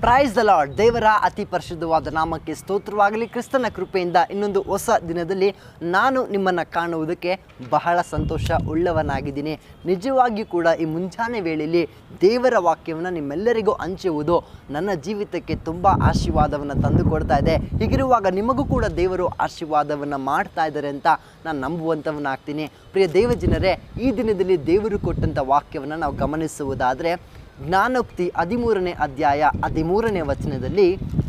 praise the lord ದೇವರ ಅತಿ ಪರಿಶುದ್ಧವಾದ ನಾಮಕ್ಕೆ ಸ್ತೋತ್ರವಾಗಲಿ ಕ್ರಿಸ್ತನ ಕೃಪೆಯಿಂದ ಇನ್ನೊಂದು ಹೊಸ ದಿನದಲ್ಲಿ ನಾನು ನಿಮ್ಮನ್ನು ಕಾಣುವುದಕ್ಕೆ ಬಹಳ ಸಂತೋಷ ಉಳ್ಳವನಾಗಿದ್ದೀನಿ ನಿಜವಾಗಿಯೂ ಕೂಡ ಈ ಮುಂಜಾನೆ ವೇಳೆಯಲ್ಲಿ ದೇವರ ವಾಕ್ಯವನ್ನು ನಿಮ್ಮೆಲ್ಲರಿಗೂ ಹಂಚುವುದು ನನ್ನ ಜೀವಿತಕ್ಕೆ ತುಂಬ ಆಶೀರ್ವಾದವನ್ನು ತಂದು ಕೊಡ್ತಾ ಇದೆ ಹೀಗಿರುವಾಗ ನಿಮಗೂ ಕೂಡ ದೇವರು ಆಶೀರ್ವಾದವನ್ನು ಮಾಡ್ತಾ ಇದ್ದಾರೆ ಅಂತ ನಾನು ನಂಬುವಂಥವನಾಗ್ತೀನಿ ಪ್ರಿಯ ದೇವಜನರೇ ಈ ದಿನದಲ್ಲಿ ದೇವರು ಕೊಟ್ಟಂಥ ವಾಕ್ಯವನ್ನು ನಾವು ಗಮನಿಸುವುದಾದರೆ ಜ್ಞಾನೋಕ್ತಿ ಹದಿಮೂರನೇ ಅಧ್ಯಾಯ ಹದಿಮೂರನೇ ವಚನದಲ್ಲಿ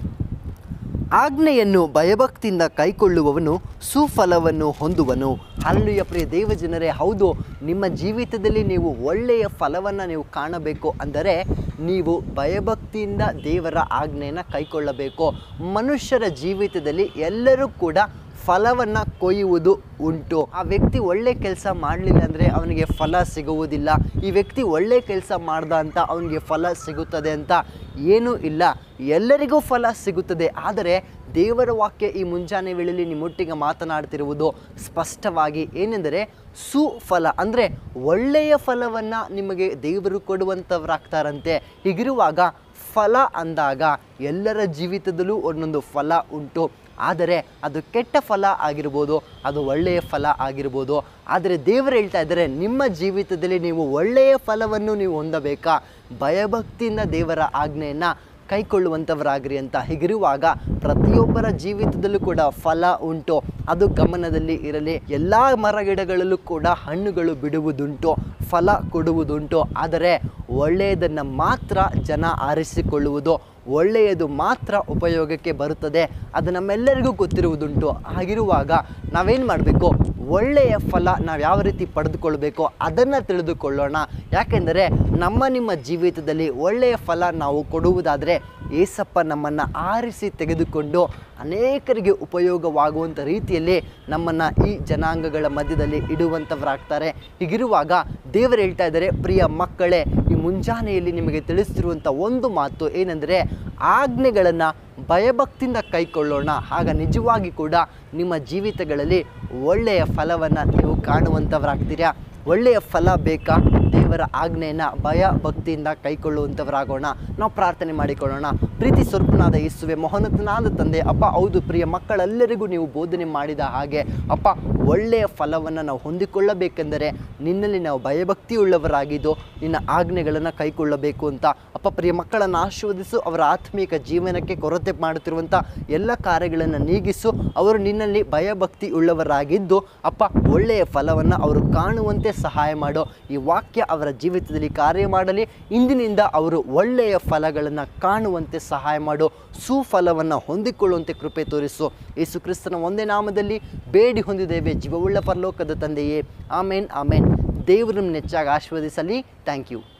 ಆಜ್ಞೆಯನ್ನು ಭಯಭಕ್ತಿಯಿಂದ ಕೈಕೊಳ್ಳುವವನು ಸುಫಲವನ್ನು ಹೊಂದುವನು ಅಲ್ಲಿಯ ಪ್ರಿಯ ದೇವಜನರೇ ಹೌದು ನಿಮ್ಮ ಜೀವಿತದಲ್ಲಿ ನೀವು ಒಳ್ಳೆಯ ಫಲವನ್ನು ನೀವು ಕಾಣಬೇಕು ಅಂದರೆ ನೀವು ಭಯಭಕ್ತಿಯಿಂದ ದೇವರ ಆಜ್ಞೆಯನ್ನು ಕೈಕೊಳ್ಳಬೇಕು ಮನುಷ್ಯರ ಜೀವಿತದಲ್ಲಿ ಎಲ್ಲರೂ ಕೂಡ ಫಲವನ್ನು ಕೊಯ್ಯುವುದು ಉಂಟು ಆ ವ್ಯಕ್ತಿ ಒಳ್ಳೆ ಕೆಲಸ ಮಾಡಲಿಲ್ಲ ಅಂದರೆ ಅವನಿಗೆ ಫಲ ಸಿಗುವುದಿಲ್ಲ ಈ ವ್ಯಕ್ತಿ ಒಳ್ಳೆ ಕೆಲಸ ಮಾಡ್ದ ಅಂತ ಅವನಿಗೆ ಫಲ ಸಿಗುತ್ತದೆ ಅಂತ ಏನೂ ಇಲ್ಲ ಎಲ್ಲರಿಗೂ ಫಲ ಸಿಗುತ್ತದೆ ಆದರೆ ದೇವರ ವಾಕ್ಯ ಈ ಮುಂಜಾನೆ ವೇಳೆಯಲ್ಲಿ ನಿಮ್ಮೊಟ್ಟಿಗೆ ಮಾತನಾಡ್ತಿರುವುದು ಸ್ಪಷ್ಟವಾಗಿ ಏನೆಂದರೆ ಸುಫಲ ಅಂದರೆ ಒಳ್ಳೆಯ ಫಲವನ್ನು ನಿಮಗೆ ದೇವರು ಕೊಡುವಂಥವ್ರಾಗ್ತಾರಂತೆ ಹೀಗಿರುವಾಗ ಫಲ ಅಂದಾಗ ಎಲ್ಲರ ಜೀವಿತದಲ್ಲೂ ಒಂದೊಂದು ಫಲ ಉಂಟು ಆದರೆ ಅದು ಕೆಟ್ಟ ಫಲ ಆಗಿರ್ಬೋದು ಅದು ಒಳ್ಳೆಯ ಫಲ ಆಗಿರ್ಬೋದು ಆದರೆ ದೇವರು ಹೇಳ್ತಾ ಇದ್ದಾರೆ ನಿಮ್ಮ ಜೀವಿತದಲ್ಲಿ ನೀವು ಒಳ್ಳೆಯ ಫಲವನ್ನು ನೀವು ಹೊಂದಬೇಕಾ ಭಯಭಕ್ತಿಯಿಂದ ದೇವರ ಆಜ್ಞೆಯನ್ನು ಕೈಕೊಳ್ಳುವಂಥವರಾಗ್ರಿ ಅಂತ ಹೀಗಿರುವಾಗ ಪ್ರತಿಯೊಬ್ಬರ ಜೀವಿತದಲ್ಲೂ ಕೂಡ ಫಲ ಉಂಟು ಅದು ಗಮನದಲ್ಲಿ ಇರಲಿ ಎಲ್ಲ ಮರಗಿಡಗಳಲ್ಲೂ ಕೂಡ ಹಣ್ಣುಗಳು ಬಿಡುವುದುಂಟು ಫಲ ಕೊಡುವುದುಂಟು ಆದರೆ ಒಳ್ಳೆಯದನ್ನು ಮಾತ್ರ ಜನ ಆರಿಸಿಕೊಳ್ಳುವುದು ಒಳ್ಳೆಯದು ಮಾತ್ರ ಉಪಯೋಗಕ್ಕೆ ಬರುತ್ತದೆ ಅದು ನಮ್ಮೆಲ್ಲರಿಗೂ ಗೊತ್ತಿರುವುದುಂಟು ಹಾಗಿರುವಾಗ ನಾವೇನು ಮಾಡಬೇಕು ಒಳ್ಳೆಯ ಫಲ ನಾವು ಯಾವ ರೀತಿ ಪಡೆದುಕೊಳ್ಬೇಕೋ ಅದನ್ನು ತಿಳಿದುಕೊಳ್ಳೋಣ ಯಾಕೆಂದರೆ ನಮ್ಮ ನಿಮ್ಮ ಜೀವಿತದಲ್ಲಿ ಒಳ್ಳೆಯ ಫಲ ನಾವು ಕೊಡುವುದಾದರೆ ಏಸಪ್ಪ ನಮ್ಮನ್ನು ಆರಿಸಿ ತೆಗೆದುಕೊಂಡು ಅನೇಕರಿಗೆ ಉಪಯೋಗವಾಗುವಂಥ ರೀತಿಯಲ್ಲಿ ನಮ್ಮನ್ನು ಈ ಜನಾಂಗಗಳ ಮಧ್ಯದಲ್ಲಿ ಇಡುವಂಥವರಾಗ್ತಾರೆ ಹೀಗಿರುವಾಗ ದೇವರು ಹೇಳ್ತಾ ಇದ್ದಾರೆ ಪ್ರಿಯ ಮಕ್ಕಳೇ ಈ ಮುಂಜಾನೆಯಲ್ಲಿ ನಿಮಗೆ ತಿಳಿಸ್ತಿರುವಂಥ ಒಂದು ಮಾತು ಏನೆಂದರೆ ಆಜ್ಞೆಗಳನ್ನು ಭಯಭಕ್ತಿಯಿಂದ ಕೈಕೊಳ್ಳೋಣ ಆಗ ನಿಜವಾಗಿ ಕೂಡ ನಿಮ್ಮ ಜೀವಿತಗಳಲ್ಲಿ ಒಳ್ಳೆಯ ಫಲವನ್ನು ನೀವು ಕಾಣುವಂಥವರಾಗ್ತೀರಾ ಒಳ್ಳೆಯ ಫಲ ಬೇಕಾ ದೇವರ ಆಜ್ಞೆಯನ್ನು ಭಯ ಭಕ್ತಿಯಿಂದ ಕೈಕೊಳ್ಳುವಂಥವರಾಗೋಣ ನಾವು ಪ್ರಾರ್ಥನೆ ಮಾಡಿಕೊಳ್ಳೋಣ ಪ್ರೀತಿ ಸ್ವರೂಪನಾದ ಯೇಸುವೆ ಮಹೋನ್ನತನಾದ ತಂದೆ ಅಪ್ಪ ಹೌದು ಪ್ರಿಯ ಮಕ್ಕಳೆಲ್ಲರಿಗೂ ನೀವು ಬೋಧನೆ ಮಾಡಿದ ಹಾಗೆ ಅಪ್ಪ ಒಳ್ಳೆಯ ಫಲವನ್ನು ನಾವು ಹೊಂದಿಕೊಳ್ಳಬೇಕೆಂದರೆ ನಿನ್ನಲ್ಲಿ ನಾವು ಭಯಭಕ್ತಿ ಉಳ್ಳವರಾಗಿದ್ದು ನಿನ್ನ ಆಜ್ಞೆಗಳನ್ನು ಕೈಕೊಳ್ಳಬೇಕು ಅಂತ ಅಪ್ಪ ಪ್ರಿಯ ಮಕ್ಕಳನ್ನು ಆಶೀರ್ವದಿಸು ಅವರ ಆತ್ಮೀಕ ಜೀವನಕ್ಕೆ ಕೊರತೆ ಮಾಡುತ್ತಿರುವಂಥ ಎಲ್ಲ ಕಾರ್ಯಗಳನ್ನು ನೀಗಿಸು ಅವರು ನಿನ್ನಲ್ಲಿ ಭಯಭಕ್ತಿ ಉಳ್ಳವರಾಗಿದ್ದು ಅಪ್ಪ ಒಳ್ಳೆಯ ಫಲವನ್ನು ಅವರು ಕಾಣುವಂತೆ ಸಹಾಯ ಮಾಡು ಈ ವಾಕ್ಯ ಅವರ ಜೀವಿತದಲ್ಲಿ ಕಾರ್ಯ ಮಾಡಲಿ ಇಂದಿನಿಂದ ಅವರು ಒಳ್ಳೆಯ ಫಲಗಳನ್ನು ಕಾಣುವಂತೆ ಸಹಾಯ ಮಾಡು ಸುಫಲವನ್ನು ಹೊಂದಿಕೊಳ್ಳುವಂತೆ ಕೃಪೆ ತೋರಿಸು ಯೇಸು ಕ್ರಿಸ್ತನ ಒಂದೇ ನಾಮದಲ್ಲಿ ಬೇಡಿ ಹೊಂದಿದ್ದೇವೆ ಜೀವವುಳ್ಳ ಪರಲೋಕದ ತಂದೆಯೇ ಆಮೇನ್ ಆಮೇನ್ ದೇವರು ಹೆಚ್ಚಾಗಿ ಆಶೀರ್ವದಿಸಲಿ ಥ್ಯಾಂಕ್ ಯು